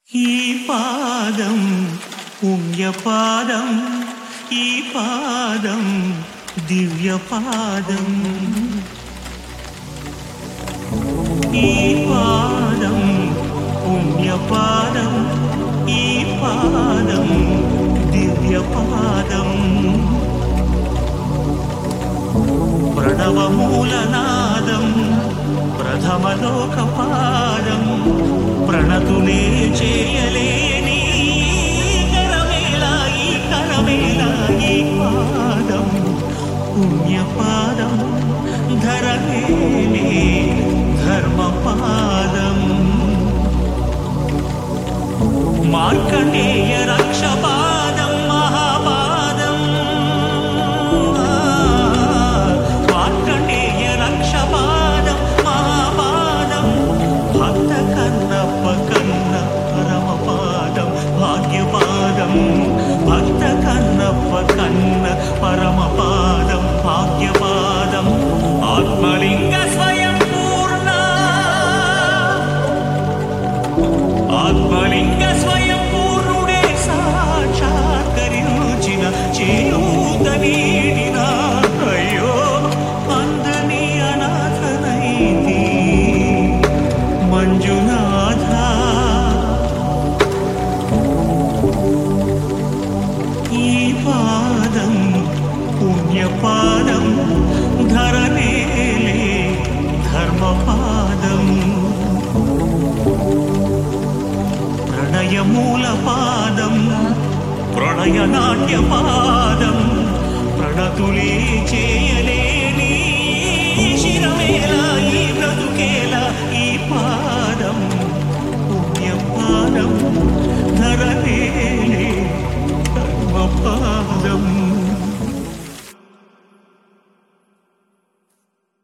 ఈ పాదం పుణ్యపాదం ఈ పాదం దివ్యపాదం ఈ పాదం పుణ్యపాదం ఈ పాదం దివ్యపాదం ప్రణవమూలనాదం ప్రథమలోకపాదం ప్రణతులే చేయలేని కరమేలా ఈ కరమేలా ఈ పాదం పుణ్యపాదం ధరలేని ధర్మపాదం మార్కండేయ రక్షపాదం మహాపాదం మార్కండేయ రక్షపాదం మహాపాదం భక్త కన్నప్ప కన్న పరమపాదం భాగ్యపాదం భక్త కన్నప్ప కన్న పరమపాదం భాగ్యపాదం ఆత్మలింగ స్వయం పూర్ణ ఆత్మలింగ స్వయం పూర్ణుడే సాక్షాత్కరించిన చేయూత నీడిన అయ్యో అందని అనాథనైతి మంజునాథ ఈ పాదం పుణ్యపాదం ధరనేలే ధర్మపాదం ప్రణయమూలపాదం ప్రణయనాట్యపాదం ప్రణతులే చేయలే